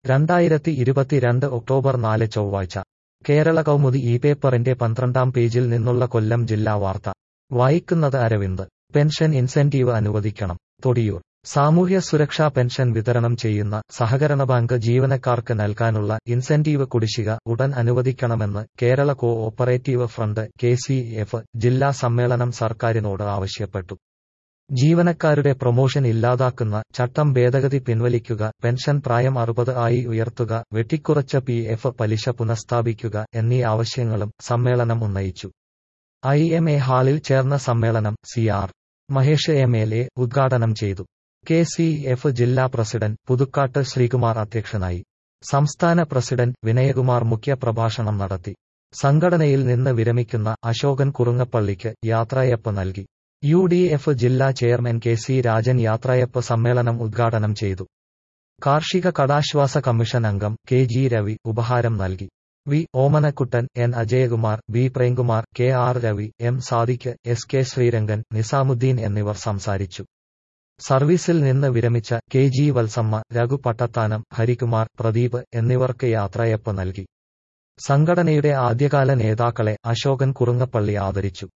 രണ്ടായിരത്തി ഇരുപത്തിരണ്ട് ഒക്ടോബർ നാല് ചൊവ്വാഴ്ച കേരള കൗമുദി ഈ പേപ്പറിന്റെ പന്ത്രണ്ടാം പേജിൽ നിന്നുള്ള കൊല്ലം ജില്ലാ വാർത്ത വായിക്കുന്നത് അരവിന്ദ് പെൻഷൻ ഇൻസെന്റീവ് അനുവദിക്കണം തൊടിയൂർ സാമൂഹ്യ സുരക്ഷാ പെൻഷൻ വിതരണം ചെയ്യുന്ന സഹകരണ ബാങ്ക് ജീവനക്കാർക്ക് നൽകാനുള്ള ഇൻസെന്റീവ് കുടിശ്ശിക ഉടൻ അനുവദിക്കണമെന്ന് Kerala cooperative front K ജില്ലാ സമ്മേളനം സർക്കാരിനോട് ആവശ്യപ്പെട്ടു ജീവനക്കാരുടെ പ്രൊമോഷൻ ഇല്ലാതാക്കുന്ന ചട്ടം ഭേദഗതി പിൻവലിക്കുക പെൻഷൻ പ്രായം അറുപത് ആയി ഉയർത്തുക വെട്ടിക്കുറച്ച പി എഫ് പലിശ പുനഃസ്ഥാപിക്കുക എന്നീ ആവശ്യങ്ങളും സമ്മേളനം ഉന്നയിച്ചു ഐ എം എ ഹാളിൽ ചേർന്ന സമ്മേളനം C R Mahesh M L A ഉദ്ഘാടനം ചെയ്തു കെ സി എഫ് ജില്ലാ പ്രസിഡന്റ് പുതുക്കാട്ട് ശ്രീകുമാർ അധ്യക്ഷനായി സംസ്ഥാന പ്രസിഡന്റ് വിനയകുമാർ മുഖ്യ പ്രഭാഷണം നടത്തി സംഘടനയിൽ നിന്ന് വിരമിക്കുന്ന അശോകൻ കുറുങ്ങപ്പള്ളിക്ക് യാത്രയപ്പ് നൽകി യു ഡി എഫ് ജില്ലാ ചെയർമാൻ കെ സി രാജൻ യാത്രയപ്പ് സമ്മേളനം ഉദ്ഘാടനം ചെയ്തു കാർഷിക കടാശ്വാസ കമ്മീഷൻ അംഗം കെ ജി രവി ഉപഹാരം നൽകി V Omanakuttan N Ajayakumar V Premkumar K R Ravi M Sadiq S K Sreerangan Nizamuddin എന്നിവർ സംസാരിച്ചു സർവീസിൽ നിന്ന് വിരമിച്ച കെ ജി വത്സമ്മ രഘു പട്ടത്താനം ഹരികുമാർ പ്രദീപ് എന്നിവർക്ക് യാത്രയപ്പ് നൽകി സംഘടനയുടെ ആദ്യകാല നേതാക്കളെ അശോകൻ കുറുങ്ങപ്പള്ളി ആദരിച്ചു